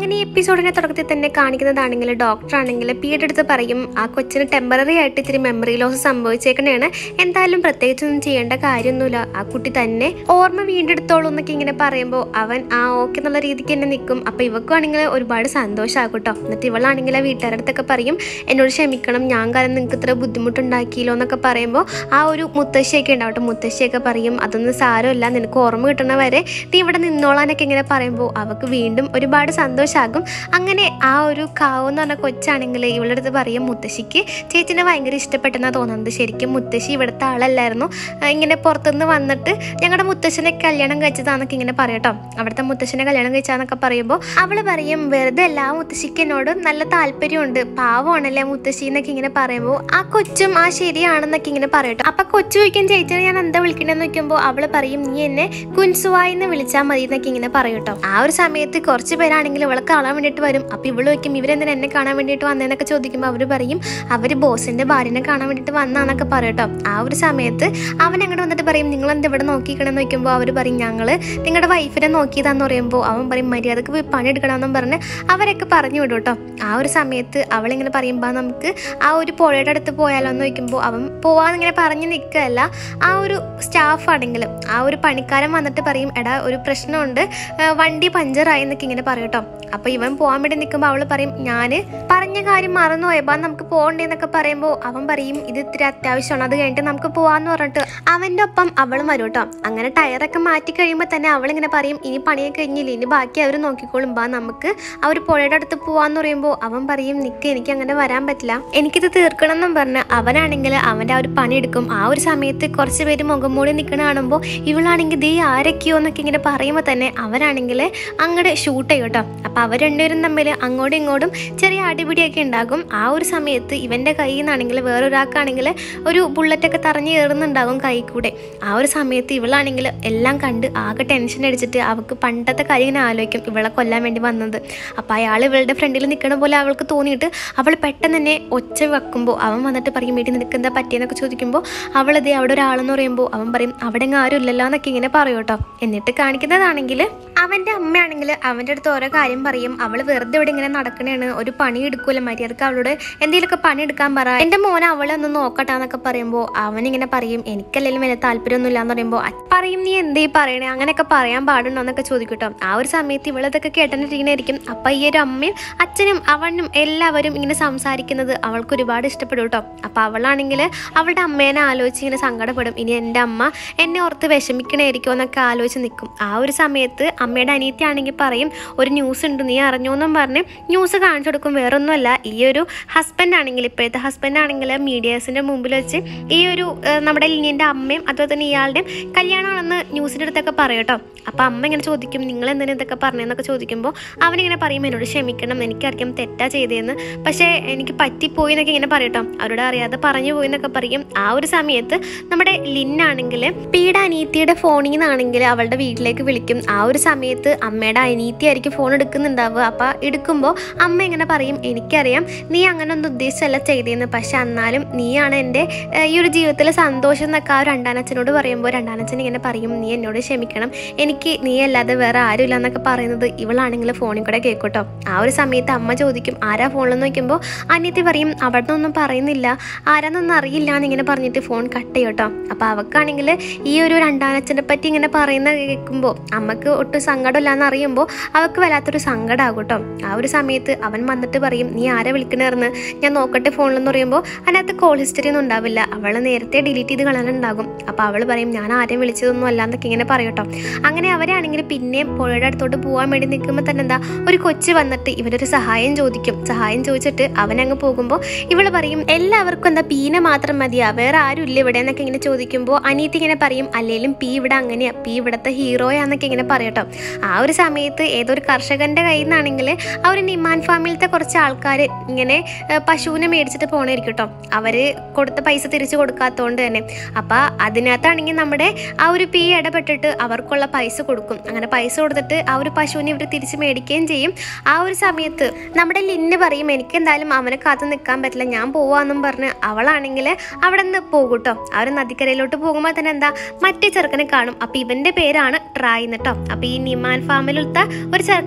അങ്ങനെ ഈ എപ്പിസോഡിന്റെ തുടക്കത്തിൽ തന്നെ കാണിക്കുന്നതാണെങ്കിൽ ഡോക്ടർ ആണെങ്കിൽ പിയുടെ അടുത്ത് പറയും ആ കൊച്ചിന് ടെമ്പററി ആയിട്ട് ഇത്തിരി മെമ്മറി ലോസ് സംഭവിച്ചേക്കണേണ് എന്തായാലും പ്രത്യേകിച്ചൊന്നും ചെയ്യേണ്ട കാര്യമൊന്നുമില്ല ആ കുട്ടി തന്നെ ഓർമ്മ വീണ്ടെടുത്തോളൂ എന്നൊക്കെ ഇങ്ങനെ പറയുമ്പോൾ അവൻ ആ ഓക്കെ എന്നുള്ള രീതിക്ക് തന്നെ നിൽക്കും അപ്പോൾ ഇവക്കുവാണെങ്കിൽ ഒരുപാട് സന്തോഷമാകും കേട്ടോ എന്നിട്ട് ഇവളാണെങ്കിൽ വീട്ടുകാരുടെ അടുത്തൊക്കെ പറയും എന്നോട് ക്ഷമിക്കണം ഞാൻ കാരണം നിങ്ങൾക്ക് ഇത്ര ബുദ്ധിമുട്ടുണ്ടാക്കിയല്ലോ എന്നൊക്കെ പറയുമ്പോൾ ആ ഒരു മുത്തശ്ശിയൊക്കെ ഉണ്ടാവട്ടെ മുത്തശ്ശിയൊക്കെ പറയും അതൊന്നും സാരമില്ല നിനക്ക് ഓർമ്മ കിട്ടണ വരെ നീ ഇവിടെ നിന്നോളാനൊക്കെ ഇങ്ങനെ പറയുമ്പോൾ അവൾക്ക് വീണ്ടും ഒരുപാട് സന്തോഷമാകും അങ്ങനെ ആ ഒരു കാവ് എന്ന് പറഞ്ഞ കൊച്ചാണെങ്കിൽ ഇവളുടെ അടുത്ത് പറയും മുത്തശ്ശിക്ക് ചേച്ചിനെ ഭയങ്കര ഇഷ്ടപ്പെട്ടെന്നാണ് തോന്നുന്നത് ശരിക്കും മുത്തശ്ശി ഇവിടുത്തെ ആളല്ലായിരുന്നു ആ, ഇങ്ങനെ പുറത്തുനിന്ന് വന്നിട്ട് ഞങ്ങളുടെ മുത്തശ്ശനെ കല്യാണം കഴിച്ചതാന്നൊക്കെ ഇങ്ങനെ പറയട്ടോ അവിടുത്തെ മുത്തശ്ശനെ കല്യാണം കഴിച്ചാന്നൊക്കെ പറയുമ്പോൾ അവള് പറയും വെറുതെ അല്ല ആ മുത്തശ്ശിക്ക് എന്നോട് നല്ല താല്പര്യമുണ്ട് പാവമാണല്ലേ മുത്തശ്ശി എന്നൊക്കെ ഇങ്ങനെ പറയുമ്പോൾ ആ കൊച്ചും ആ ശരിയാണെന്നൊക്കെ ഇങ്ങനെ പറയട്ടോ അപ്പൊ കൊച്ചു ചോദിക്കും ചേച്ചിനെ ഞാൻ എന്താ വിളിക്കണ്ടെന്ന് നോക്കുമ്പോൾ അവള് പറയും നീ എന്നെ കുൻസുവായി എന്ന് വിളിച്ചാൽ മതി എന്നൊക്കെ ഇങ്ങനെ പറയട്ടോ ആ ഒരു സമയത്ത് കുറച്ച് പേരാണെങ്കിൽ ഇവളെ കാണാൻ വേണ്ടിയിട്ട് വരും അപ്പൊ ഇവള് വയ്ക്കും ഇവരെന്തിനാ എന്നെ കാണാൻ വേണ്ടിയിട്ട് വന്നതെന്നൊക്കെ ചോദിക്കുമ്പോൾ അവര് പറയും അവര് ബോസിന്റെ ഭാര്യനെ കാണാൻ വേണ്ടിയിട്ട് വന്നാന്നൊക്കെ പറയട്ടോ ആ ഒരു സമയത്ത് അവൻ അങ്ങോട്ട് വന്നിട്ട് പറയും നിങ്ങൾ എന്താ ഇവിടെ നോക്കിക്കണമെന്ന് നോക്കുമ്പോൾ അവർ പറയും ഞങ്ങള് നിങ്ങളുടെ വൈഫിനെ നോക്കിയതാന്ന് പറയുമ്പോൾ അവൻ പറയും മര്യാദക്ക് പോയി പണിയെടുക്കണമെന്നും പറഞ്ഞ് അവരൊക്കെ പറഞ്ഞു വിടും കേട്ടോ ആ ഒരു സമയത്ത് അവളിങ്ങനെ പറയുമ്പോൾ നമുക്ക് ആ ഒരു പുഴയുടെ അടുത്ത് പോയാലോ എന്ന് ചോദിക്കുമ്പോൾ അവൻ പോവാന്നിങ്ങനെ പറഞ്ഞ് നിൽക്കുകയല്ല ആ ഒരു സ്റ്റാഫ് ആണെങ്കിലും ആ ഒരു പണിക്കാരൻ വന്നിട്ട് പറയും എടാ ഒരു പ്രശ്നമുണ്ട് ആ, വണ്ടി പഞ്ചറായി എന്നൊക്കെ ഇങ്ങനെ പറയും കേട്ടോ അപ്പോൾ ഇവൻ പോകാൻ വേണ്ടി നിൽക്കുമ്പോൾ അവൾ പറയും ഞാൻ പറഞ്ഞ കാര്യം മറന്നു പോയപ്പോൾ നമുക്ക് പോകണ്ടേന്നൊക്കെ പറയുമ്പോൾ അവൻ പറയും ഇത് ഇത്തിരി അത്യാവശ്യമാണ് അത് കഴിഞ്ഞിട്ട് നമുക്ക് പോവാന്ന് പറഞ്ഞിട്ട് അവൻ്റെ ഒപ്പം അവളും വരും കേട്ടോ അങ്ങനെ ടയറൊക്കെ മാറ്റി കഴിയുമ്പോൾ തന്നെ അവളിങ്ങനെ പറയും ഇനി പണിയൊക്കെ കഴിഞ്ഞില്ല ഇനി ബാക്കി അവർ നോക്കിക്കോളും ബാ നമുക്ക് ആ ഒരു പുഴയുടെ അടുത്ത് പോവാന്ന് പറയുമ്പോൾ അവൻ പറയും നിക്ക് എനിക്ക് അങ്ങനെ വരാൻ പറ്റില്ല എനിക്കിത് തീർക്കണം എന്നും പറഞ്ഞ് അവനാണെങ്കിൽ അവൻ്റെ ആ ഒരു പണി എടുക്കും ആ ഒരു സമയത്ത് കുറച്ച് പേര് മുഖം മൂടി നിൽക്കണ കാണുമ്പോൾ ഇവളാണെങ്കിൽ ദേ ആരൊക്കെയോ എന്നൊക്കെ ഇങ്ങനെ പറയുമ്പോൾ തന്നെ അവനാണെങ്കിൽ അങ്ങോട്ട് ഷൂട്ട് ചെയ്യും കേട്ടോ അപ്പോൾ അവർ രണ്ടുപേരും തമ്മിൽ അങ്ങോട്ടും ഇങ്ങോട്ടും ചെറിയ അടിപിടിയൊക്കെ ഉണ്ടാകും ആ ഒരു സമയത്ത് ഇവൻ്റെ കയ്യിൽ നിന്നാണെങ്കിൽ വേറൊരാൾക്കാണെങ്കിൽ ഒരു ബുള്ളറ്റൊക്കെ തറഞ്ഞു കയറുന്നുണ്ടാകും കൈ കൂടെ ആ ഒരു സമയത്ത് ഇവളാണെങ്കിൽ എല്ലാം കണ്ട് ആകെ ടെൻഷൻ അടിച്ചിട്ട് അവൾക്ക് പണ്ടത്തെ കാര്യം ഇങ്ങനെ ആലോചിക്കും ഇവളെ കൊല്ലാൻ വേണ്ടി വന്നത് അപ്പോൾ അയാൾ ഇവളുടെ ഫ്രണ്ടിൽ നിൽക്കണ പോലെ അവൾക്ക് തോന്നിയിട്ട് അവൾ പെട്ടെന്ന് തന്നെ ഒച്ച വെക്കുമ്പോൾ അവൻ വന്നിട്ട് പറയും വീട്ടിൽ നിനക്ക് എന്താ പറ്റിയെന്നൊക്കെ ചോദിക്കുമ്പോൾ അവളത് അവിടെ ഒരാളെന്ന് പറയുമ്പോൾ അവൻ പറയും അവിടെ എങ്ങും ആരും ഇല്ലല്ലോ എന്നൊക്കെ ഇങ്ങനെ പറയും കേട്ടോ എന്നിട്ട് കാണിക്കുന്നതാണെങ്കിൽ അവൻ്റെ അമ്മയാണെങ്കിൽ അവൻ്റെ അടുത്ത് ഓരോ കാര്യം പറയും അവൾ വെറുതെ ഇവിടെ ഇങ്ങനെ നടക്കണേണ് ഒരു പണി എടുക്കൂല മര്യാദക്ക് അവളോട് എന്തെങ്കിലുമൊക്കെ പണി എടുക്കാൻ പറ എൻ്റെ മോനെ അവളെ ഒന്ന് നോക്കട്ടെ എന്നൊക്കെ പറയുമ്പോൾ അവനിങ്ങനെ പറയും എനിക്കല്ലെങ്കിലും വലിയ താല്പര്യമൊന്നുമില്ല എന്ന് പറയുമ്പോൾ അച്ഛൻ പറയും നീ എന്തേ പറയണേ അങ്ങനെയൊക്കെ പറയാൻ പാടുണ്ടോ എന്നൊക്കെ ചോദിക്കും കേട്ടോ ആ ഒരു സമയത്ത് ഇവളതൊക്കെ കേട്ടിട്ടിരിക്കുന്നതായിരിക്കും അപ്പം ഈ ഒരു അമ്മയും അച്ഛനും അവനും എല്ലാവരും ഇങ്ങനെ സംസാരിക്കുന്നത് അവൾക്ക് ഒരുപാട് ഇഷ്ടപ്പെടും കേട്ടോ അപ്പം അവളാണെങ്കിൽ അവളുടെ അമ്മേനെ ആലോചിച്ച് ഇങ്ങനെ സങ്കടപ്പെടും ഇനി എൻ്റെ അമ്മ എന്നെ ഓർത്ത് വിഷമിക്കണായിരിക്കുമോ എന്നൊക്കെ ആലോചിച്ച് നിൽക്കും ആ ഒരു സമയത്ത് അമ്മയുടെ അനിയത്തി ആണെങ്കിൽ പറയും ഒരു ന്യൂസ് ഉണ്ട് നീ അറിഞ്ഞോ എന്നും പറഞ്ഞ് ന്യൂസ് കാണിച്ചു കൊടുക്കും വേറൊന്നുമല്ല ഈ ഒരു ഹസ്ബൻഡ് ആണെങ്കിൽ ഇപ്പോഴത്തെ ഹസ്ബൻഡ് ആണെങ്കിൽ മീഡിയാസിൻ്റെ മുമ്പിൽ വെച്ച് ഈ ഒരു ഏഹ്, നമ്മുടെ ലിനിൻ്റെ അമ്മയും അതുപോലെ തന്നെ ഇയാളുടെയും കല്യാണമാണെന്ന് ന്യൂസിൻ്റെ അടുത്തൊക്കെ പറയും കേട്ടോ അപ്പോൾ അമ്മ ഇങ്ങനെ ചോദിക്കും നിങ്ങൾ എന്തിനാ ഇതൊക്കെ പറഞ്ഞതെന്നൊക്കെ ചോദിക്കുമ്പോൾ അവനിങ്ങനെ പറയും എന്നോട് ക്ഷമിക്കണം എനിക്കറിയാം തെറ്റാ ചെയ്തതെന്ന് പക്ഷേ എനിക്ക് പറ്റിപ്പോയി എന്നൊക്കെ ഇങ്ങനെ പറയട്ടോ അവരോട് അറിയാതെ പറഞ്ഞു പോയി എന്നൊക്കെ പറയും ആ ഒരു സമയത്ത് നമ്മുടെ ലിന്നാണെങ്കിൽ പീഡ അനീത്തിയുടെ ഫോണിൽ നിന്നാണെങ്കിൽ അവളുടെ വീട്ടിലേക്ക് വിളിക്കും ആ ഒരു സമയത്ത് അമ്മയുടെ അനീത്തി ആയിരിക്കും ഫോൺ എടുക്കുന്നുണ്ടാവുക അപ്പോൾ എടുക്കുമ്പോൾ അമ്മ ഇങ്ങനെ പറയും എനിക്കറിയാം നീ അങ്ങനെ ഒന്നും ഉദ്ദേശിച്ചല്ല ചെയ്തതെന്ന് പക്ഷെ എന്നാലും നീയാണ് എൻ്റെ ഏഹ്, ഈ ഒരു ജീവിതത്തിൽ സന്തോഷം എന്നൊക്കെ ആ ഒരു രണ്ടാനച്ഛനോട് പറയുമ്പോൾ രണ്ടാനച്ഛൻ ഇങ്ങനെ പറയും നീ എന്നോട് ക്ഷമിക്കണം എനിക്ക് നീ അല്ലാതെ വേറെ ആരുമില്ല എന്നൊക്കെ പറയുന്നത് ഇവളാണെങ്കിൽ ഫോണിൽ കൂടെ കേൾക്കട്ടോ ആ ഒരു സമയത്ത് അമ്മ ചോദിക്കും ആരാ ഫോണിൽ നോക്കുമ്പോൾ അനിയത്തി പറയും അവിടെ നിന്നൊന്നും പറയുന്നില്ല ആരാന്നൊന്നും അറിയില്ല എന്നിങ്ങനെ പറഞ്ഞിട്ട് ഫോൺ കട്ട് ചെയ്യും കേട്ടോ അപ്പോൾ അവൾക്കാണെങ്കിൽ ഈ ഒരു രണ്ടാനച്ഛനെ പറ്റി ഇങ്ങനെ പറയുന്ന കേൾക്കുമ്പോൾ അമ്മക്ക് ഒട്ടും സങ്കടമില്ലാന്ന് അറിയുമ്പോൾ അവൾക്ക് വല്ലാത്തൊരു സങ്കടമാകും കേട്ടോ ആ ഒരു സമയത്ത് അവൻ വന്നിട്ട് പറയും നീ ആരെ വിളിക്കണേർന്ന് ഞാൻ നോക്കട്ടെ ഫോണിലെന്ന് പറയുമ്പോൾ അതിനകത്ത് കോൾ ഹിസ്റ്ററി ഒന്നും ഉണ്ടാവില്ല അവൾ നേരത്തെ ഡിലീറ്റ് ചെയ്ത് കളയാനുണ്ടാകും അപ്പോൾ അവൾ പറയും ഞാൻ ആരെയും വിളിച്ചതൊന്നും അല്ല എന്നൊക്കെ ഇങ്ങനെ പറയും കേട്ടോ അങ്ങനെ അവരാണെങ്കിൽ പിന്നെയും പുഴയുടെ അടുത്തോട്ട് പോകാൻ വേണ്ടി നിൽക്കുമ്പോൾ തന്നെ എന്താ ഒരു കൊച്ചു വന്നിട്ട് ഇവരൊരു സഹായം ചോദിക്കും സഹായം ചോദിച്ചിട്ട് അവനങ്ങ് പോകുമ്പോൾ ഇവൾ പറയും എല്ലാവർക്കും എന്താ പീനെ മാത്രം മതിയാ വേറെ ആരും ഇല്ല ഇവിടെ എന്നൊക്കെ ഇങ്ങനെ ചോദിക്കുമ്പോൾ അനീത്തി ഇങ്ങനെ പറയും അല്ലെങ്കിലും പി ഇവിടെ അങ്ങനെയാ പി ഇവിടുത്തെ ഹീറോയാന്നൊക്കെ ഇങ്ങനെ പറയട്ടോ ആ ഒരു സമയത്ത് ഏതൊരു കർഷകന്റെ കയ്യിൽ നിന്നാണെങ്കിൽ ആ ഒരു നിമാൻ ഫാമിലത്തെ കുറച്ച് ആൾക്കാർ ഇങ്ങനെ ഏഹ്, പശുവിനെ മേടിച്ചിട്ട് പോണായിരിക്കും കേട്ടോ അവർ കൊടുത്ത പൈസ തിരിച്ചു കൊടുക്കാത്തതുകൊണ്ട് തന്നെ അപ്പം അതിനകത്താണെങ്കിൽ നമ്മുടെ ആ ഒരു പി ഇടപെട്ടിട്ട് അവർക്കുള്ള പൈസ കൊടുക്കും അങ്ങനെ പൈസ കൊടുത്തിട്ട് ആ ഒരു പശുവിനെ ഇവർ തിരിച്ച് മേടിക്കുകയും ചെയ്യും ആ ഒരു സമയത്ത് നമ്മുടെ ലിന്ന് പറയും എനിക്ക് എന്തായാലും അവനെ കാത്തു നിൽക്കാൻ പറ്റില്ല ഞാൻ പോവാന്നും പറഞ്ഞ് അവളാണെങ്കിൽ അവിടെ നിന്ന് പോകും കേട്ടോ ആ ഒരു നദിക്കരയിലോട്ട് പോകുമ്പോൾ തന്നെ എന്താ മറ്റേ ചെറുക്കനെ കാണും അപ്പം ഇവന്റെ പേരാണ് ട്രായ് കേട്ടോ അപ്പം ഈ നിമാൻ ഫാമിലത്തെ ഒരു ചെറുക്കനാണത്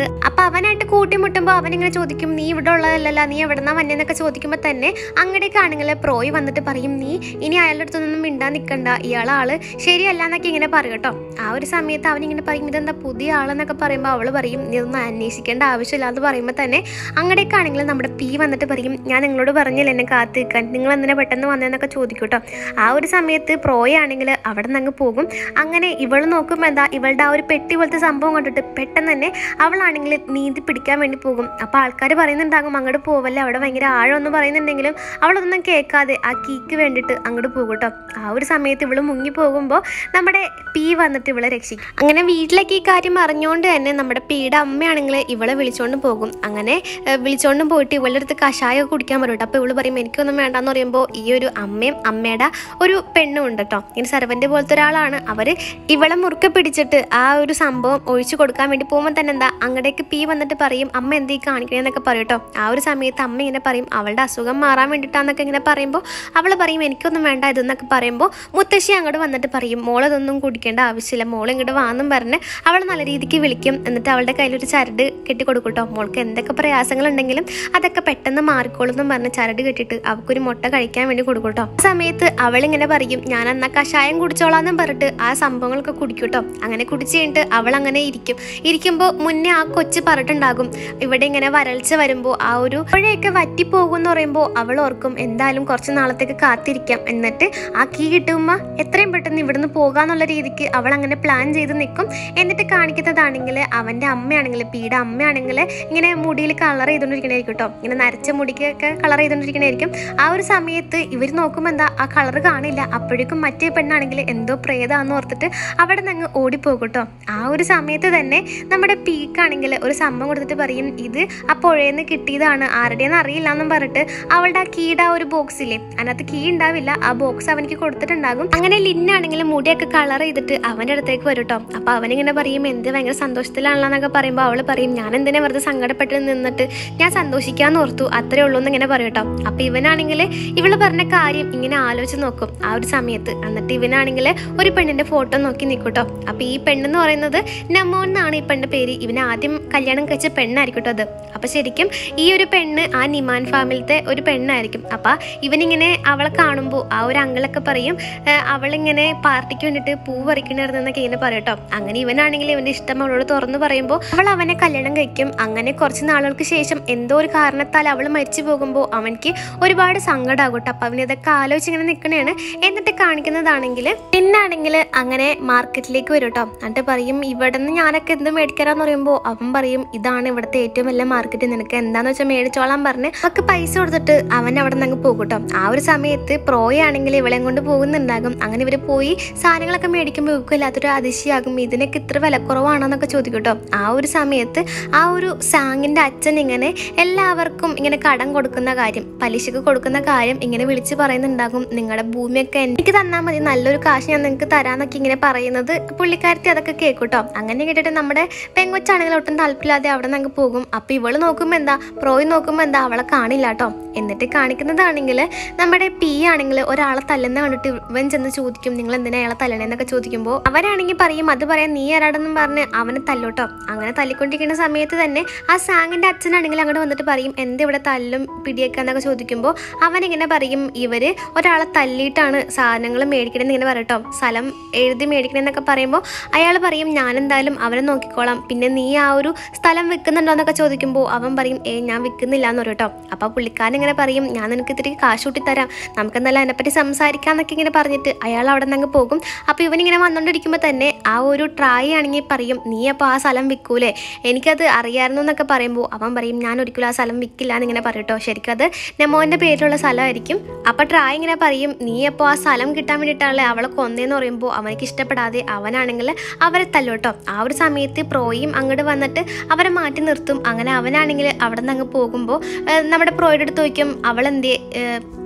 അപ്പൊ അവനായിട്ട് കൂട്ടിമുട്ടുമ്പോൾ അവനിങ്ങനെ ചോദിക്കും നീ ഇവിടെ ഉള്ളതല്ലല്ല നീ എവിടെന്നാ വന്നേന്നൊക്കെ ചോദിക്കുമ്പോൾ തന്നെ അങ്ങടേക്കാണെങ്കിൽ പ്രോയ് വന്നിട്ട് പറയും നീ ഇനി അയാളുടെ അടുത്തൊന്നും മിണ്ടാൻ നിൽക്കണ്ട ഇയാളാള് ശരിയല്ല എന്നൊക്കെ ഇങ്ങനെ പറയും കേട്ടോ ആ ഒരു സമയത്ത് അവനിങ്ങനെ പറയും ഇതെന്താ പുതിയ ആളെന്നൊക്കെ പറയുമ്പോൾ അവള് പറയും നീ ഇതൊന്നും അന്വേഷിക്കേണ്ട ആവശ്യമില്ല എന്ന് പറയുമ്പോൾ തന്നെ അങ്ങടേക്കാണെങ്കിൽ നമ്മുടെ പി വന്നിട്ട് പറയും ഞാൻ നിങ്ങളോട് പറഞ്ഞില്ല എന്നെ കാത്തു നിൽക്കാൻ നിങ്ങൾ എന്തിനാ പെട്ടെന്ന് വന്നതെന്നൊക്കെ ചോദിക്കും കേട്ടോ ആ ഒരു സമയത്ത് പ്രോയാണെങ്കിൽ അവിടെ നിന്ന് അങ്ങ് പോകും അങ്ങനെ ഇവൾ നോക്കുമ്പോൾ എന്താ ഇവളുടെ ആ ഒരു പെട്ടി പോലത്തെ സംഭവം കണ്ടിട്ട് പെട്ടെന്ന് തന്നെ അവളാണെങ്കിൽ നീന്തി പിടിക്കാൻ വേണ്ടി പോകും അപ്പോൾ ആൾക്കാർ പറയുന്നുണ്ടാകും അങ്ങോട്ട് പോവല്ലേ അവിടെ ഭയങ്കര ആഴമൊന്നും പറയുന്നുണ്ടെങ്കിലും അവളൊന്നും കേൾക്കാതെ ആ കീക്ക് വേണ്ടിയിട്ട് അങ്ങോട്ട് പോകും കേട്ടോ ആ ഒരു സമയത്ത് ഇവള് മുങ്ങി പോകുമ്പോൾ നമ്മുടെ പി വന്നിട്ട് ഇവളെ രക്ഷിക്കും അങ്ങനെ വീട്ടിലേക്ക് ഈ കാര്യം അറിഞ്ഞുകൊണ്ട് തന്നെ നമ്മുടെ പിയുടെ അമ്മയാണെങ്കിൽ ഇവളെ വിളിച്ചുകൊണ്ട് പോകും അങ്ങനെ ഏഹ്, വിളിച്ചുകൊണ്ടും പോയിട്ട് ഇവളുടെ അടുത്ത് കഷായം കുടിക്കാൻ പറയും കേട്ടോ അപ്പോൾ ഇവള് പറയും എനിക്കൊന്നും വേണ്ടാന്ന് പറയുമ്പോൾ ഈ ഒരു അമ്മയും അമ്മയുടെ ഒരു പെണ്ണും ഉണ്ട് കേട്ടോ ഇങ്ങനെ സെർവൻ്റ് പോലത്തെ ഒരാളാണ് അവർ ഇവളെ മുറുക്കെ പിടിച്ചിട്ട് ആ ഒരു സംഭവം ഒഴിച്ചു കൊടുക്കാൻ വേണ്ടി പോകുമ്പോൾ തന്നെ എന്താ അങ്ങടേക്ക് പി വന്നിട്ട് പറയും അമ്മ എന്തീ കാണിക്കണേന്നൊക്കെ പറയും കേട്ടോ ആ ഒരു സമയത്ത് അമ്മ ഇങ്ങനെ പറയും അവളുടെ അസുഖം മാറാൻ വേണ്ടിയിട്ടാന്നൊക്കെ ഇങ്ങനെ പറയുമ്പോൾ അവൾ പറയും എനിക്കൊന്നും വേണ്ട ഇതെന്നൊക്കെ പറയുമ്പോൾ മുത്തശ്ശി അങ്ങോട്ട് വന്നിട്ട് പറയും മോളതൊന്നും കുടിക്കേണ്ട ആവശ്യമില്ല മോൾ ഇങ്ങോട്ട് വാന്നും പറഞ്ഞ് അവൾ നല്ല രീതിക്ക് വിളിക്കും എന്നിട്ട് അവളുടെ കയ്യിലൊരു ചരട് കെട്ടി കൊടുക്കും കേട്ടോ മോൾക്ക് എന്തൊക്കെ പ്രയാസങ്ങളുണ്ടെങ്കിലും അതൊക്കെ പെട്ടെന്ന് മാറിക്കോളും എന്നും പറഞ്ഞ് ചരട് കെട്ടിയിട്ട് അവൾക്കൊരു മുട്ട കഴിക്കാൻ വേണ്ടി കൊടുക്കും കേട്ടോ ആ സമയത്ത് അവളിങ്ങനെ പറയും ഞാൻ അന്നാ കഷായം കുടിച്ചോളാന്നും പറഞ്ഞിട്ട് ആ സംഭവങ്ങളൊക്കെ കുടിക്കും കേട്ടോ അങ്ങനെ കുടിച്ച് കഴിഞ്ഞിട്ട് അവൾ അങ്ങനെ ഇരിക്കും ഇരിക്കുമ്പോൾ മുന്നേ ആ കൊച്ച് പറഞ്ഞിട്ടുണ്ടാകും ഇവിടെ ഇങ്ങനെ വരൾച്ച വരുമ്പോൾ ആ ഒരു പുഴയൊക്കെ വറ്റിപ്പോകും എന്ന് പറയുമ്പോൾ അവൾ ഓർക്കും എന്തായാലും കുറച്ച് നാളത്തേക്ക് കാത്തിരിക്കാം എന്നിട്ട് ആ കീ കിട്ടുമ്പോൾ എത്രയും പെട്ടെന്ന് ഇവിടുന്ന് പോകാന്നുള്ള രീതിക്ക് അവൾ അങ്ങനെ പ്ലാൻ ചെയ്ത് നിൽക്കും എന്നിട്ട് കാണിക്കുന്നതാണെങ്കിൽ അവൻ്റെ അമ്മയാണെങ്കിൽ പീയുടെ അമ്മയാണെങ്കിൽ ഇങ്ങനെ മുടിയിൽ കളർ ചെയ്തുകൊണ്ടിരിക്കണായിരിക്കും കേട്ടോ ഇങ്ങനെ നരച്ച മുടിക്കൊക്കെ കളർ ചെയ്തുകൊണ്ടിരിക്കണായിരിക്കും ആ ഒരു സമയത്ത് ഇവർ നോക്കുമ്പോൾ എന്താ ആ കളർ കാണില്ല അപ്പോഴേക്കും മറ്റേ പെണ്ണാണെങ്കിൽ എന്തോ പ്രേതാന്ന് ഓർത്തിട്ട് അവിടെ നിന്ന് അങ്ങ് ഓടിപ്പോകും കേട്ടോ ആ ഒരു സമയത്ത് തന്നെ നമ്മുടെ പീക്കാണെങ്കിൽ ഒരു സംഭവം കൊടുത്തിട്ട് പറയും ഇത് ആ പുഴയിൽ നിന്ന് കിട്ടിയതാണ് ആരുടെയെന്ന് അറിയില്ല എന്നും പറഞ്ഞിട്ട് അവളുടെ ആ കീയുടെ ആ ഒരു ബോക്സില്ലേ അതിനകത്ത് കീ ഉണ്ടാവില്ല ആ ബോക്സ് അവനിക്ക് കൊടുത്തിട്ടുണ്ടാകും അങ്ങനെ ലിന്നാണെങ്കിൽ മുടിയൊക്കെ കളർ ചെയ്തിട്ട് അവൻ്റെ അടുത്തേക്ക് വരും കേട്ടോ അപ്പൊ അവനിങ്ങനെ പറയും എന്ത് ഭയങ്കര സന്തോഷത്തിലാണല്ലോ എന്നൊക്കെ പറയുമ്പോൾ അവള് പറയും ഞാൻ എന്തിനാ വെറുതെ സങ്കടപ്പെട്ട് നിന്നിട്ട് ഞാൻ സന്തോഷിക്കാന്ന് ഓർത്തു അത്രേ ഉള്ളൂ എന്ന് ഇങ്ങനെ പറയും കേട്ടോ അപ്പൊ ഇവനാണെങ്കിൽ ഇവള് പറഞ്ഞ കാര്യം ഇങ്ങനെ ആലോചിച്ച് നോക്കും ആ ഒരു സമയത്ത് എന്നിട്ട് ഇവനാണെങ്കിൽ ഒരു പെണ്ണിന്റെ ഫോട്ടോ നോക്കി നിൽക്കും കേട്ടോ അപ്പൊ ഈ പെണ്ണെന്ന് പറയുന്നത് നമോ എന്നാണ് ഈ പെണ്ണിന്റെ പേര് ഇവന് ആദ്യം കല്യാണം കഴിച്ച പെണ്ണായിരിക്കും കേട്ടോ അത് അപ്പൊ ശരിക്കും ഈ ഒരു പെണ്ണ് ആ നിമാൻ ഫാമിലത്തെ ഒരു പെണ്ണായിരിക്കും അപ്പൊ ഇവനിങ്ങനെ അവളെ കാണുമ്പോൾ ആ ഒരു അങ്കിളൊക്കെ പറയും "ഏഹ്, അവളിങ്ങനെ പാർട്ടിക്ക് വേണ്ടിയിട്ട് പൂ പറിക്കണമായിരുന്നെന്നൊക്കെ ഇങ്ങനെ പറയും കേട്ടോ അങ്ങനെ ഇവനാണെങ്കിൽ ഇവന്റെ ഇഷ്ടം അവളോട് തുറന്നു പറയുമ്പോൾ അവൾ അവനെ കല്യാണം കഴിക്കും അങ്ങനെ കുറച്ച് നാളുകൾക്ക് ശേഷം എന്തോ ഒരു കാരണത്താൽ അവൾ മരിച്ചു പോകുമ്പോൾ അവനിക്ക് ഒരുപാട് സങ്കടമാകും കേട്ടോ അപ്പൊ അവനിതൊക്കെ ആലോചിച്ച് ഇങ്ങനെ നിൽക്കണേണ് എന്നിട്ട് കാണിക്കുന്നതാണെങ്കിൽ പിന്നാണെങ്കിൽ അങ്ങനെ മാർക്കറ്റിലേക്ക് വരും കേട്ടോ എന്നിട്ട് പറയും ഇവിടെ നിന്ന് ഞാനൊക്കെ എന്ത് മേടിക്കാറാന്ന് പറയുമ്പോൾ അവൻ പറയും ഇതാണ് ഇവിടുത്തെ ഏറ്റവും വലിയ മാർക്കറ്റ് നിനക്ക് എന്താന്ന് വെച്ചാൽ മേടിച്ചോളാൻ പറഞ്ഞ് അവർക്ക് പൈസ കൊടുത്തിട്ട് അവൻ അവിടെ നിന്ന് അങ്ങ് പോകും കേട്ടോ ആ ഒരു സമയത്ത് പ്രോയ ആണെങ്കിൽ ഇവളെ കൊണ്ട് പോകുന്നുണ്ടാകും അങ്ങനെ ഇവർ പോയി സാധനങ്ങളൊക്കെ മേടിക്കുമ്പോൾ ഇവർക്ക് എല്ലാത്തൊരു അതിശയാകും ഇതിനൊക്കെ ഇത്ര വിലക്കുറവാണെന്നൊക്കെ ചോദിക്കും കേട്ടോ ആ ഒരു സമയത്ത് ആ ഒരു സാങ്ങിന്റെ അച്ഛൻ ഇങ്ങനെ എല്ലാവർക്കും ഇങ്ങനെ കടം കൊടുക്കുന്ന കാര്യം പലിശക്ക് കൊടുക്കുന്ന കാര്യം ഇങ്ങനെ വിളിച്ച് പറയുന്നുണ്ടാകും നിങ്ങളുടെ ഭൂമിയൊക്കെ എനിക്ക് തന്നാൽ മതി നല്ലൊരു കാശ് ഞാൻ നിങ്ങൾക്ക് തരാന്നൊക്കെ ഇങ്ങനെ പറയുന്നത് പുള്ളിക്കാരത്തി അതൊക്കെ കേൾക്കും കേട്ടോ അങ്ങനെ കേട്ടിട്ട് നമ്മുടെ പെങ്കൊച്ചാണെങ്കിൽ ഒട്ടും താല്പര്യമില്ലാതെ അവിടെ നിന്ന് അങ്ങ് പോകും അപ്പൊ ഇവള് നോക്കുമ്പോൾ എന്താ പ്രോയ് നോക്കുമ്പോൾ എന്താ അവളെ കാണില്ല കേട്ടോ എന്നിട്ട് കാണിക്കുന്നതാണെങ്കിൽ നമ്മുടെ പി ആണെങ്കിൽ ഒരാളെ തല്ലുന്ന കണ്ടിട്ട് ഇവൻ ചെന്ന് ചോദിക്കും നിങ്ങൾ എന്തിനാ അയാളെ തല്ലണേന്നൊക്കെ ചോദിക്കുമ്പോൾ അവരാണെങ്കിൽ പറയും അത് പറയാൻ നീ ആരാടെന്നും പറഞ്ഞ് അവനെ തല്ലോട്ടോ അങ്ങനെ തല്ലിക്കൊണ്ടിരിക്കുന്ന സമയത്ത് തന്നെ ആ സാങ്ങിന്റെ അച്ഛനാണെങ്കിൽ അങ്ങോട്ട് വന്നിട്ട് പറയും എന്ത് ഇവിടെ തല്ലും പിടിയൊക്കെ എന്നൊക്കെ ചോദിക്കുമ്പോൾ അവനിങ്ങനെ പറയും ഇവര് ഒരാളെ തല്ലിയിട്ടാണ് സാധനങ്ങൾ മേടിക്കണമെന്ന് ഇങ്ങനെ പറയട്ടോ സ്ഥലം എഴുതി മേടിക്കണമെന്നൊക്കെ പറയുമ്പോൾ അയാൾ പറയും ഞാൻ എന്തായാലും അവനെ നോക്കിക്കോളാം പിന്നെ നീ ആ ഒരു സ്ഥലം വിൽക്കുന്നുണ്ടോ എന്നൊക്കെ ചോദിക്കുമ്പോൾ അവൻ പറയും ഏ ഞാൻ വിൽക്കുന്നില്ല എന്ന് പറയും കേട്ടോ അപ്പോൾ പുള്ളിക്കാരൻ ഇങ്ങനെ പറയും ഞാൻ നിനക്ക് ഇത്തിരി കാശ് കൂട്ടി തരാം നമുക്ക് എന്തായാലും അതിനെപ്പറ്റി സംസാരിക്കാന്നൊക്കെ ഇങ്ങനെ പറഞ്ഞിട്ട് അയാൾ അവിടെ നിന്ന് അങ്ങ് പോകും അപ്പോൾ ഇവനിങ്ങനെ വന്നുകൊണ്ടിരിക്കുമ്പോൾ തന്നെ ആ ഒരു ട്രായി ആണെങ്കിൽ പറയും നീ അപ്പോൾ ആ സ്ഥലം വിൽക്കൂലേ എനിക്കത് അറിയാമായിരുന്നു എന്നൊക്കെ പറയുമ്പോൾ അവൻ പറയും ഞാൻ ഒരിക്കലും ആ സ്ഥലം വിൽക്കില്ല എന്നിങ്ങനെ പറയും കേട്ടോ ശരിക്കും അത് നെമോൻ്റെ പേരിലുള്ള സ്ഥലമായിരിക്കും അപ്പോൾ ട്രായ് ഇങ്ങനെ പറയും നീ അപ്പോൾ ആ സ്ഥലം കിട്ടാൻ വേണ്ടിയിട്ടാണല്ലേ അവളെ കൊന്നേന്ന് പറയുമ്പോൾ അവനക്ക് ഇഷ്ടപ്പെടാതെ അവനാണെങ്കിൽ അവരെ തല്ലും കേട്ടോ ആ ഒരു സമയത്ത് പ്രോയും അങ്ങോട്ട് വന്നിട്ട് അവരെ മാറ്റി നിർത്തും അങ്ങനെ അവനാണെങ്കിൽ അവിടെ നിന്ന് അങ്ങ് പോകുമ്പോൾ നമ്മുടെ പ്രോയുടെ അടുത്ത് ചോദിക്കും അവളെന്തേ ഏഹ്,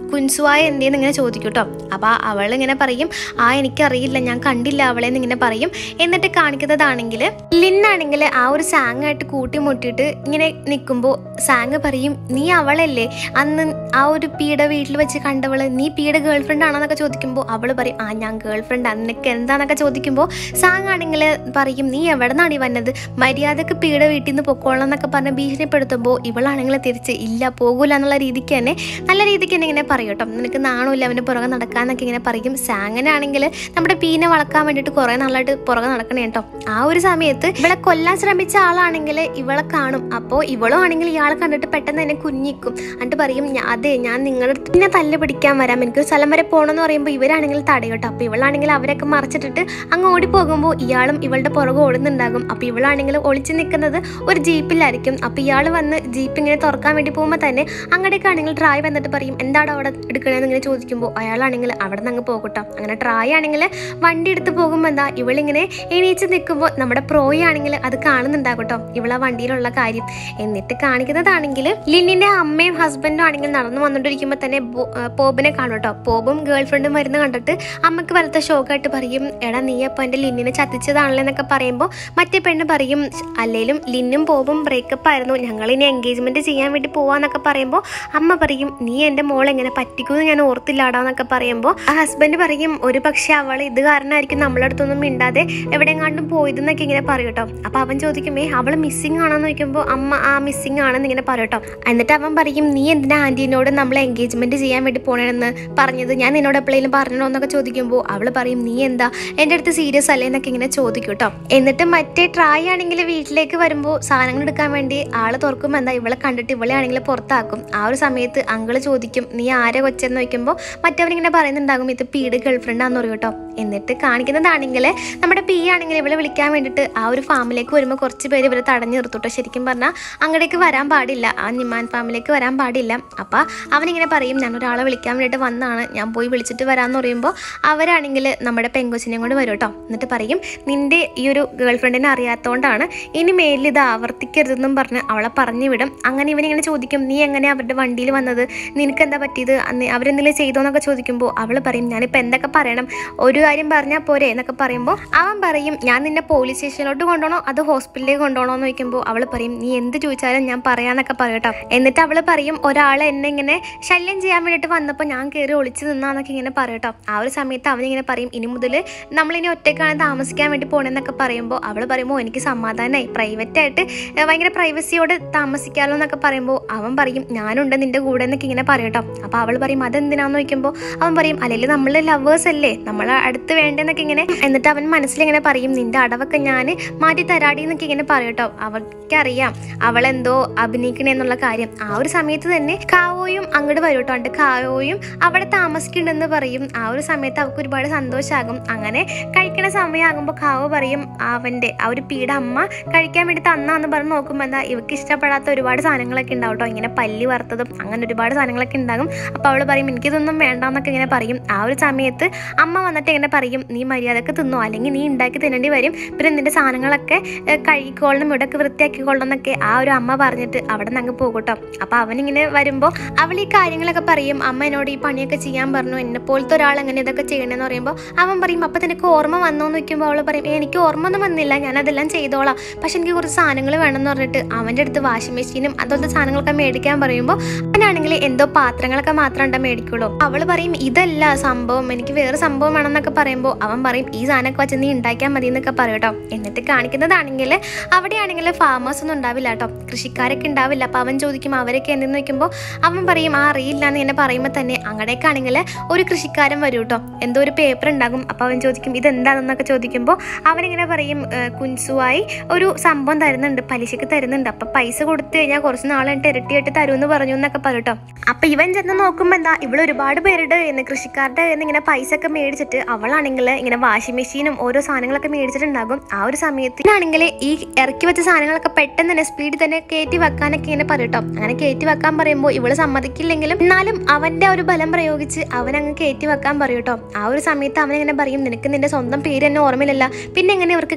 കുൻസുവായ എന്തേന്ന് ഇങ്ങനെ ചോദിക്കും കേട്ടോ അപ്പോൾ അവൾ ഇങ്ങനെ പറയും ആ എനിക്കറിയില്ല ഞാൻ കണ്ടില്ല അവളെ എന്ന് ഇങ്ങനെ പറയും എന്നിട്ട് കാണിക്കുന്നതാണെങ്കിൽ ലിന്നാണെങ്കിൽ ആ ഒരു സാങ് ആയിട്ട് കൂട്ടിമുട്ടിയിട്ട് ഇങ്ങനെ നിൽക്കുമ്പോൾ സാങ് പറയും നീ അവളല്ലേ അന്ന് ആ ഒരു പീഡ വീട്ടിൽ വെച്ച് കണ്ടവള് നീ പീഡ ഗേൾ ഫ്രണ്ട് ആണെന്നൊക്കെ ചോദിക്കുമ്പോൾ അവൾ പറയും ആ ഞാൻ ഗേൾ ഫ്രണ്ട് നിനക്ക് എന്താന്നൊക്കെ ചോദിക്കുമ്പോൾ സാങ് ആണെങ്കിൽ പറയും നീ എവിടെ നിന്നാണ് ഈ വന്നത് മര്യാദക്ക് പീഡ വീട്ടിൽ നിന്ന് പൊക്കോളാം എന്നൊക്കെ പറഞ്ഞ് ഭീഷണിപ്പെടുത്തുമ്പോൾ ഇവളാണെങ്കിൽ തിരിച്ച് ഇല്ല പോകൂല എന്നുള്ള രീതിക്ക് തന്നെ നല്ല രീതിക്ക് തന്നെ ഇങ്ങനെ പറയും കേട്ടോ നിനക്ക് നാണമില്ല അവൻ്റെ പുറകെ നടക്കാന്നൊക്കെ ഇങ്ങനെ പറയും സാങ്ങനാണെങ്കിൽ നമ്മുടെ പീനെ വളക്കാൻ വേണ്ടിയിട്ട് കുറേ നാളായിട്ട് പുറകെ നടക്കണേ കേട്ടോ ആ ഒരു സമയത്ത് ഇവളെ കൊല്ലാൻ ശ്രമിച്ച ആളാണെങ്കിൽ ഇവളെ കാണും അപ്പോൾ ഇവളും ആണെങ്കിൽ ഇയാളെ കണ്ടിട്ട് പെട്ടെന്ന് തന്നെ കുഞ്ഞിക്കും എന്നിട്ട് പറയും "ഞാ- അതെ ഞാൻ നിങ്ങളുടെ അടുത്ത് പിന്നെ തല്ല് പിടിക്കാൻ വരാം എനിക്കൊരു സ്ഥലം വരെ പോകണമെന്ന് പറയുമ്പോൾ ഇവരാണെങ്കിൽ തടയോട്ടോ അപ്പോൾ ഇവളാണെങ്കിൽ അവരൊക്കെ മറിച്ചിട്ടിട്ട് അങ്ങ് ഓടി പോകുമ്പോൾ ഇയാളും ഇവളുടെ പുറകെ ഓടുന്നുണ്ടാകും അപ്പോൾ ഇവളാണെങ്കിൽ ഒളിച്ചു നിൽക്കുന്നത് ഒരു ജീപ്പിലായിരിക്കും അപ്പോൾ ഇയാൾ വന്ന് ജീപ്പ് ഇങ്ങനെ തുറക്കാൻ വേണ്ടി പോകുമ്പോൾ തന്നെ അങ്ങോട്ടേക്കാണെങ്കിൽ ട്രായ് വന്നിട്ട് പറയും എന്താണ് അവിടെ എടുക്കണേന്ന് ഇങ്ങനെ ചോദിക്കുമ്പോൾ അയാളാണെങ്കിൽ അവിടെ നിന്ന് അങ്ങ് പോകട്ടോ അങ്ങനെ ട്രായ് ആണെങ്കിൽ വണ്ടി എടുത്ത് പോകുമ്പോൾ എന്താ ഇവളിങ്ങനെ എണീച്ച് നിൽക്കുമ്പോൾ നമ്മുടെ പ്രോയി ആണെങ്കിൽ അത് കാണുന്നുണ്ടാകട്ടോ ഇവളെ വണ്ടിയിലുള്ള കാര്യം എന്നിട്ട് കാണിക്കുന്നതാണെങ്കിൽ ലിന്നിന്റെ അമ്മയും ഹസ്ബൻഡും ആണെങ്കിൽ നടന്നു വന്നുകൊണ്ടിരിക്കുമ്പോൾ തന്നെ ബോ- ആ, പോബിനെ കാണും കേട്ടോ പോബും ഗേൾ ഫ്രണ്ടും വരുന്ന കണ്ടിട്ട് അമ്മക്ക് വലത്തെ ഷോക്കായിട്ട് പറയും എടാ നീ അപ്പോൾ എൻ്റെ ലിന്നിനെ ചതിച്ചതാണല്ലോ എന്നൊക്കെ പറയുമ്പോൾ മറ്റേ പെണ്ണ് പറയും അല്ലേലും ലിന്നും പോബും ബ്രേക്കപ്പ് ആയിരുന്നു ഞങ്ങൾ ഇനി എൻഗേജ്മെന്റ് ചെയ്യാൻ വേണ്ടി പോവാന്നൊക്കെ പറയുമ്പോൾ അമ്മ പറയും നീ എൻ്റെ മോളെ എങ്ങനെ പറ്റിക്കുമെന്ന് ഞാൻ ഓർത്തില്ലാടാന്നൊക്കെ പറയുമ്പോൾ ആ ഹസ്ബൻഡ് പറയും ഒരു പക്ഷെ അവൾ ഇത് കാരണമായിരിക്കും നമ്മളെ അടുത്തൊന്നും മിണ്ടാതെ എവിടെയെങ്ങാണ്ടും പോയതെന്നൊക്കെ ഇങ്ങനെ പറയും കേട്ടോ അപ്പോൾ അവൻ ചോദിക്കുമേ അവൾ മിസ്സിങ് ആണെന്ന് ചോദിക്കുമ്പോൾ അമ്മ ആ മിസ്സിങ് ആണെന്ന് ഇങ്ങനെ പറയും കേട്ടോ എന്നിട്ട് അവൻ പറയും നീ എന്തിനാ ആൻറ്റീനോട് നമ്മൾ എൻഗേജ്മെന്റ് ചെയ്യാൻ വേണ്ടി പോകണമെന്ന് പറഞ്ഞത് ഞാൻ നിന്നോട് എപ്പോഴേലും പറഞ്ഞോ എന്നൊക്കെ ചോദിക്കുമ്പോൾ അവൾ പറയും നീ എന്താ എൻ്റെ അടുത്ത് സീരിയസ് അല്ലേ എന്നൊക്കെ ഇങ്ങനെ ചോദിക്കും കേട്ടോ എന്നിട്ട് മറ്റേ ട്രായ് ആണെങ്കിൽ വീട്ടിലേക്ക് വരുമ്പോൾ സാധനങ്ങൾ എടുക്കാൻ വേണ്ടി ആള് തുറക്കുമ്പോൾ എന്താ ഇവളെ കണ്ടിട്ട് ഇവളെ ആണെങ്കിൽ പുറത്താക്കും ആ ഒരു സമയത്ത് അങ്കിള് ചോദിക്കും നീ ആരെ കൊച്ചെന്ന് ചോദിക്കുമ്പോൾ മറ്റവനിങ്ങനെ പറയുന്നുണ്ടാകും ഇത് പീഡ് ഗേൾഫ്രണ്ട് ആണെന്ന് പറയും കേട്ടോ എന്നിട്ട് കാണിക്കുന്നതാണെങ്കിൽ നമ്മുടെ പി ആണെങ്കിൽ ഇവളെ വിളിക്കാൻ വേണ്ടിയിട്ട് ആ ഒരു ഫാമിലേക്ക് വരുമ്പോൾ കുറച്ച് പേര് ഇവരെ തടഞ്ഞു നിർത്തുട്ടോ ശരിക്കും പറഞ്ഞാൽ അങ്ങടേക്ക് വരാൻ പാടില്ല ആ നിമാൻ ഫാമിലേക്ക് വരാൻ പാടില്ല അപ്പം അവനിങ്ങനെ പറയും ഞാൻ ഒരാളെ വിളിക്കാൻ വേണ്ടിയിട്ട് വന്നാണ് ഞാൻ പോയി വിളിച്ചിട്ട് വരാമെന്ന് പറയുമ്പോൾ അവരാണെങ്കിൽ നമ്മുടെ പെങ്കൊച്ചിനെയും കൊണ്ട് വരും കേട്ടോ എന്നിട്ട് പറയും നിന്റെ ഈ ഒരു ഗേൾ ഫ്രണ്ടിനെ അറിയാത്തതുകൊണ്ടാണ് ഇനി മേലിൽ ഇത് ആവർത്തിക്കരുതെന്നും പറഞ്ഞ് അവളെ പറഞ്ഞു വിടും അങ്ങനെ ഇവനിങ്ങനെ ചോദിക്കും നീ എങ്ങനെ അവരുടെ വണ്ടിയിൽ വന്നത് നിനക്ക് എന്താ പറ്റിയത് അന്ന് അവരെന്തെങ്കിലും ചെയ്തോ എന്നൊക്കെ ചോദിക്കുമ്പോൾ അവൾ പറയും ഞാനിപ്പോൾ എന്തൊക്കെ പറയണം ഒരു കാര്യം പറഞ്ഞാൽ പോരെ എന്നൊക്കെ പറയുമ്പോൾ അവൻ പറയും ഞാൻ നിന്നെ പോലീസ് സ്റ്റേഷനിലോട്ട് കൊണ്ടുപോകണോ അത് ഹോസ്പിറ്റലിലേക്ക് കൊണ്ടുപോകണോ എന്ന് ചോദിക്കുമ്പോൾ അവൾ പറയും നീ എന്ത് ചോദിച്ചാലും ഞാൻ പറയാന്നൊക്കെ പറയട്ടോ എന്നിട്ട് അവൾ പറയും ഒരാൾ എന്നെ ഇങ്ങനെ ശല്യം ചെയ്യാൻ വേണ്ടിയിട്ട് വന്നപ്പോൾ ഞാൻ കയറി ഒളിച്ചു നിന്നാന്നൊക്കെ ഇങ്ങനെ പറയട്ടോ ആ ഒരു സമയത്ത് അവനിങ്ങനെ പറയും ഇനി മുതൽ നമ്മളിനി ഒറ്റയ്ക്കാണ് താമസിക്കാൻ വേണ്ടി പോകണമെന്നൊക്കെ പറയുമ്പോൾ അവൾ പറയുമ്പോൾ എനിക്ക് സമാധാനമായി പ്രൈവറ്റ് ആയിട്ട് ഏഹ് ഭയങ്കര പ്രൈവസിയോട് താമസിക്കാമല്ലോ എന്നൊക്കെ പറയുമ്പോൾ അവൻ പറയും ഞാനുണ്ട് നിന്റെ കൂടെ എന്നൊക്കെ ഇങ്ങനെ പറയട്ടോ അപ്പോൾ അവൾ പറയും അതെന്തിനാന്ന് ചോദിക്കുമ്പോൾ അവൻ പറയും അല്ലെങ്കിൽ നമ്മൾ ലവേഴ്സ് അല്ലേ നമ്മളെ അടുത്ത് വേണ്ടെന്നൊക്കെ ഇങ്ങനെ എന്നിട്ട് അവൻ മനസ്സിലിങ്ങനെ പറയും നിന്റെ അടവൊക്കെ ഞാൻ മാറ്റി തരാടി എന്നൊക്കെ ഇങ്ങനെ പറയട്ടോ അവർക്കറിയാം അവളെന്തോ അഭിനയിക്കണേ എന്നുള്ള കാര്യം ആ ഒരു സമയത്ത് തന്നെ കാവോയും അങ്ങോട്ട് വരും കേട്ടോ എന്നിട്ട് കാവോയും അവിടെ താമസിക്കുന്നുണ്ടെന്ന് പറയും ആ ഒരു സമയത്ത് അവൾക്ക് ഒരുപാട് സന്തോഷമാകും അങ്ങനെ കഴിക്കണ സമയമാകുമ്പോൾ കാവോ പറയും അവൻ്റെ ആ ഒരു പീഡ അമ്മ കഴിക്കാൻ വേണ്ടി തന്നാന്ന് പറഞ്ഞ് നോക്കുമ്പോൾ എന്താ ഇവക്ക് ഇഷ്ടപ്പെടാത്ത ഒരുപാട് സാധനങ്ങളൊക്കെ ഉണ്ടാവും കേട്ടോ ഇങ്ങനെ പല്ലി വറുത്തതും അങ്ങനെ ഒരുപാട് സാധനങ്ങളൊക്കെ ഉണ്ടാകും അപ്പോൾ അവൾ പറയും എനിക്കിതൊന്നും വേണ്ടെന്നൊക്കെ ഇങ്ങനെ പറയും ആ ഒരു സമയത്ത് അമ്മ വന്നിട്ട് ഇങ്ങനെ പറയും നീ മര്യാദക്ക് തിന്നോ അല്ലെങ്കിൽ നീ ഉണ്ടാക്കി തിന്നേണ്ടി വരും പിന്നെ നിന്റെ സാധനങ്ങളൊക്കെ ഏഹ്, കഴുകിക്കോളണം ഇവിടെയൊക്കെ വൃത്തിയാക്കിക്കോളണം എന്നൊക്കെ ആ ഒരു അമ്മ പറഞ്ഞിട്ട് അവിടെ നിന്ന് അങ്ങ് പോകും കേട്ടോ അപ്പോൾ അവനിങ്ങനെ വരുമ്പോൾ അവൾ ഈ കാര്യങ്ങളൊക്കെ പറയും അമ്മ എന്നോട് ഈ പണിയൊക്കെ ചെയ്യാൻ പറഞ്ഞു എന്നെ പോലത്തെ ഒരാൾ എങ്ങനെ ഇതൊക്കെ ചെയ്യണമെന്ന് പറയുമ്പോൾ അവൻ പറയും അപ്പം നിനക്ക് ഓർമ്മ വന്നോ എന്ന് വെക്കുമ്പോൾ അവൾ പറയും "ഏ, എനിക്ക് ഓർമ്മ ഒന്നും വന്നില്ല ഞാൻ അതെല്ലാം ചെയ്തോളാം പക്ഷെ എനിക്ക് കുറച്ച് സാധനങ്ങൾ വേണമെന്ന് പറഞ്ഞിട്ട് അവൻ്റെ അടുത്ത് വാഷിംഗ് മെഷീനും അതുപോലത്തെ സാധനങ്ങളൊക്കെ മേടിക്കാൻ പറയുമ്പോൾ അവനാണെങ്കിൽ എന്തോ പാത്രങ്ങളൊക്കെ മാത്രം ഉണ്ടാ മേടിക്കുള്ളൂ അവൾ പറയും ഇതല്ല സംഭവം എനിക്ക് വേറെ സംഭവം വേണമെന്നൊക്കെ പറയുമ്പോൾ അവൻ പറയും ഈ സാധനമൊക്കെ വെച്ച് നീ ഉണ്ടാക്കിയാൽ മതി എന്നൊക്കെ പറയും കേട്ടോ എന്നിട്ട് കാണിക്കുന്നതാണെങ്കിൽ അവിടെയാണെങ്കിൽ ഫാമേഴ്സ് ഒന്നും ഉണ്ടാവില്ല കേട്ടോ കൃഷിക്കാരൊക്കെ ഉണ്ടാവില്ല അപ്പോൾ അവൻ ചോദിക്കും അവരൊക്കെ എന്തെന്ന് നോക്കുമ്പോൾ അവൻ പറയും ആ അറിയില്ല എന്ന് ഇങ്ങനെ പറയുമ്പോൾ തന്നെ അങ്ങടേക്കാണെങ്കിൽ ഒരു കൃഷിക്കാരൻ വരും കേട്ടോ എന്തോ ഒരു പേപ്പർ ഉണ്ടാകും അപ്പോൾ അവൻ ചോദിക്കും ഇതെന്താണെന്നൊക്കെ ചോദിക്കുമ്പോൾ അവനിങ്ങനെ പറയും "ഏഹ്, കുൻസുവായി ഒരു സംഭവം തരുന്നുണ്ട് പലിശക്ക് തരുന്നുണ്ട് അപ്പം പൈസ കൊടുത്തു കഴിഞ്ഞാൽ കുറച്ച് നാളായിട്ട് ഇരട്ടിയായിട്ട് തരുമെന്ന് പറഞ്ഞു എന്നൊക്കെ പറയും കേട്ടോ അപ്പം ഇവൻ ചെന്ന് നോക്കുമ്പോൾ എന്താ ഇവിടെ ഒരുപാട് പേരുടെ എന്ന് കൃഷിക്കാരുടെ കയ്യിൽ നിന്ന് ഇങ്ങനെ പൈസ ഒക്കെ മേടിച്ചിട്ട് അവളാണെങ്കിൽ ഇങ്ങനെ വാഷിംഗ് മെഷീനും ഓരോ സാധനങ്ങളൊക്കെ മേടിച്ചിട്ടുണ്ടാകും ആ ഒരു സമയത്ത് ആണെങ്കിൽ ഈ ഇറക്കി വെച്ച സാധനങ്ങളൊക്കെ പെട്ടെന്ന് തന്നെ സ്പീഡിൽ തന്നെ കയറ്റി വെക്കാനൊക്കെ ഇങ്ങനെ പറയും കേട്ടോ അങ്ങനെ കയറ്റി വെക്കാൻ പറയുമ്പോൾ ഇവള് സമ്മതിക്കില്ലെങ്കിലും എന്നാലും അവന്റെ ഒരു ബലം പ്രയോഗിച്ച് അവൻ അങ്ങ് കയറ്റി വെക്കാൻ പറയും കേട്ടോ ആ ഒരു സമയത്ത് അവൻ ഇങ്ങനെ പറയും നിനക്ക് നിന്റെ സ്വന്തം പേര് തന്നെ ഓർമ്മയില്ലല്ല പിന്നെ എങ്ങനെ ഇവർക്കൊക്കെ നീ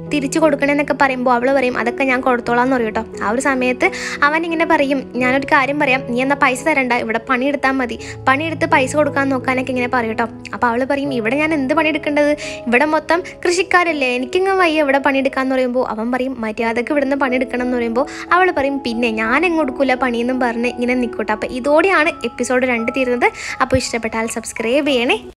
തിരിച്ചു കൊടുക്കണമെന്നൊക്കെ പറയുമ്പോൾ അവൾ പറയും അതൊക്കെ ഞാൻ കൊടുത്തോളാം എന്ന് പറയും കേട്ടോ ആ ഒരു സമയത്ത് അവൻ ഇങ്ങനെ പറയും ഞാനൊരു കാര്യം പറയാം നീ എന്നാൽ പൈസ തരണ്ട ഇവിടെ പണിയെടുത്താൽ മതി പണിയെടുത്ത് പൈസ കൊടുക്കാൻ നോക്കാനൊക്കെ ഇങ്ങനെ പറയും കേട്ടോ അപ്പോൾ അവൾ പറയും ഇവിടെ ഞാൻ എന്ത് പണിയെടുക്കേണ്ടത് ഇവിടെ മൊത്തം കൃഷിക്കാരല്ലേ എനിക്കിങ്ങ് വയ്യ ഇവിടെ പണിയെടുക്കാന്ന് പറയുമ്പോൾ അവൻ പറയും മര്യാദക്ക് ഇവിടുന്ന് പണിയെടുക്കണം എന്ന് പറയുമ്പോൾ അവൾ പറയും പിന്നെ ഞാൻ എങ്ങ് കൊടുക്കൂല പണിയെന്നും പറഞ്ഞ് ഇങ്ങനെ നിൽക്കട്ടെ അപ്പോൾ ഇതോടെയാണ് എപ്പിസോഡ് രണ്ട് തീരുന്നത് അപ്പോൾ ഇഷ്ടപ്പെട്ടാൽ സബ്സ്ക്രൈബ് ചെയ്യണേ